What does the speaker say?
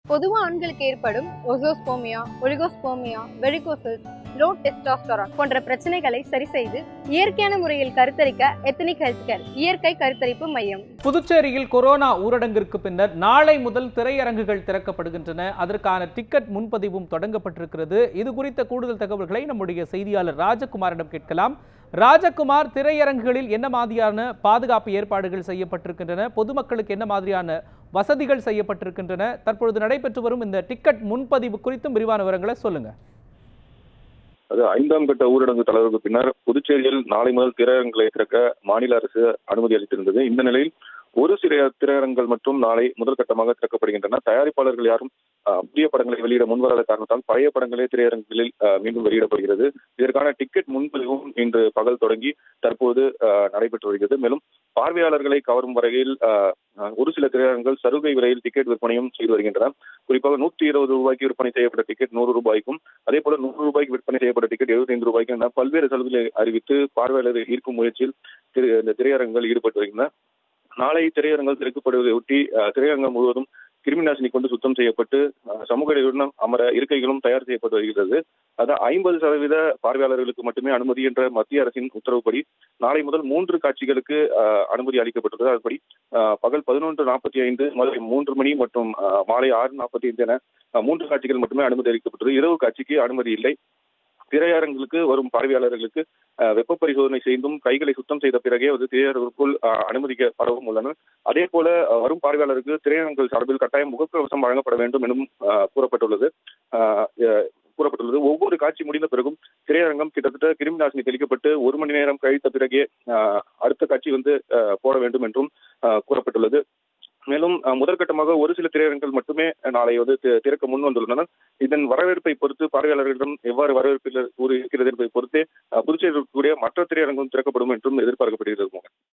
பொதுவா ஆண்களுக்கு ஏற்படும் azoospermia oligospermia varicoceles low testosterone போன்ற பிரச்சனைகளை சரி செய்து இயற்கையான முறையில் கருத்தரிக்க எத்தனிக் ஹெல்த் கேர் இயற்கை கருத்தரிப்பு மையம் புதுச்சேரியில் கொரோனா ஊரடங்கிற்கு பின்னர் நாளை முதல் திரையரங்குகள் திறக்கப்படுகின்றன அதற்கான டிக்கெட் முன்பதிவும் தொடங்கப்பட்டிருக்கிறது இது குறித்த கூடுதல் தகவல்களை நம்முடைய செய்தியாளர் ராஜகுமாரிடம் கேட்கலாம் ராஜகுமார் திரையரங்குகளில் என்ன மாதிரியான பாதுகாப்பு ஏற்பாடுகள் செய்யப்பட்டிருக்கின்றன பொதுமக்களுக்கு என்ன மாதிரியான வசதிகள் செய்யப்பட்டிருக்கின்றன தற்பொழுது நடைபெற்று வரும் இந்த டிக்கெட் முன்பதிவு குறித்தும் விரிவான விவரங்களை சொல்லுங்க அது ஐந்தாம் கட்ட ஊரடங்கு தளர்வுக்கு பின்னர் புதுச்சேரியில் நாளை முதல் திரையரங்களை திறக்க மாநில அரசு அனுமதி அளித்திருந்தது இந்த நிலையில் ஒரு சில திரையரங்குகள் மட்டும் நாளை முதல் கட்டமாக திறக்கப்படுகின்றன தயாரிப்பாளர்கள் யாரும் அஹ், புதிய படங்களை வெளியிட முன்வராத காரணத்தால் பழைய படங்களே திரையரங்குகளில் அஹ், மீண்டும் வெளியிடப்படுகிறது இதற்கான டிக்கெட் முன்பதிவும் இன்று பகல் தொடங்கி தற்போது அஹ், நடைபெற்று வருகிறது மேலும் பார்வையாளர்களை கவரும் வகையில் அஹ், அஹ், ஒரு சில திரையரங்குகள் சலுகை விலையில் டிக்கெட் விற்பனையும் செய்து வருகின்றன குறிப்பாக நூற்றி இருபது ரூபாய்க்கு விற்பனை செய்யப்பட்ட டிக்கெட் நூறு ரூபாய்க்கும் அதே போல நூறு ரூபாய்க்கு விற்பனை செய்யப்பட்ட டிக்கெட் எழுபத்தைந்து ரூபாய்க்கு என பல்வேறு சலுகைகளை அறிவித்து பார்வையாளரை ஈர்க்கும் முயற்சியில் திரு இந்த திரையரங்குகள் ஈடுபட்டு வருகின்றன நாளை திரையரங்குகள் திறக்கப்படுவதை ஒட்டி அஹ், திரையரங்கம் முழுவதும் கிருமி நாசினி கொண்டு சுத்தம் செய்யப்பட்டு அஹ், சமூக இடைவெளியுடன் அமர இருக்கைகளும் தயார் செய்யப்பட்டு வருகிறது அதான் ஐம்பது சதவீத பார்வையாளர்களுக்கு மட்டுமே அனுமதி என்ற மத்திய அரசின் உத்தரவுப்படி நாளை முதல் மூன்று காட்சிகளுக்கு அஹ், அனுமதி அளிக்கப்பட்டுள்ளது அதுபடி அஹ், பகல் பதினொன்று நாற்பத்தி ஐந்து மதுரை மூன்று மணி மற்றும் அஹ், மாலை ஆறு நாற்பத்தி ஐந்து என அஹ், மூன்று காட்சிகள் மட்டுமே அனுமதி அளிக்கப்பட்டது இரவு காட்சிக்கு அனுமதி இல்லை திரையரங்குகளுக்கு வரும் பார்வையாளர்களுக்கு அஹ், வெப்ப பரிசோதனை செய்தும் கைகளை சுத்தம் செய்த பிறகே வந்து திரையரங்குக்குள் அஹ், அனுமதிக்கப்படவும் உள்ளனர் அதே போல அஹ், வரும் பார்வையாளருக்கு திரையரங்குகள் சார்பில் கட்டாயம் முகக்கவசம் வழங்கப்பட வேண்டும் எனவும் அஹ், கூறப்பட்டுள்ளது அஹ், அஹ், கூறப்பட்டுள்ளது ஒவ்வொரு காட்சி முடிந்த பிறகும் திரையரங்கம் கிட்டத்தட்ட கிருமி நாசினி தெளிக்கப்பட்டு ஒரு மணி நேரம் கழித்த பிறகே அஹ், அடுத்த காட்சி வந்து அஹ், போட வேண்டும் என்றும் அஹ், கூறப்பட்டுள்ளது மேலும் அஹ், முதற்கட்டமாக ஒரு சில திரையரங்குகள் மட்டுமே நாளை வந்து தி- திறக்க முன் வந்துள்ளனர் இதன் வரவேற்பை பொறுத்து பார்வையாளர்களிடம் எவ்வாறு வரவேற்பு இருக்கிறது என்பதை பொறுத்தே அஹ், புதுச்சேரியில் இருக்கக்கூடிய மற்ற திரையரங்கும் திறக்கப்படும் என்றும் எதிர்பார்க்கப்படுகிறது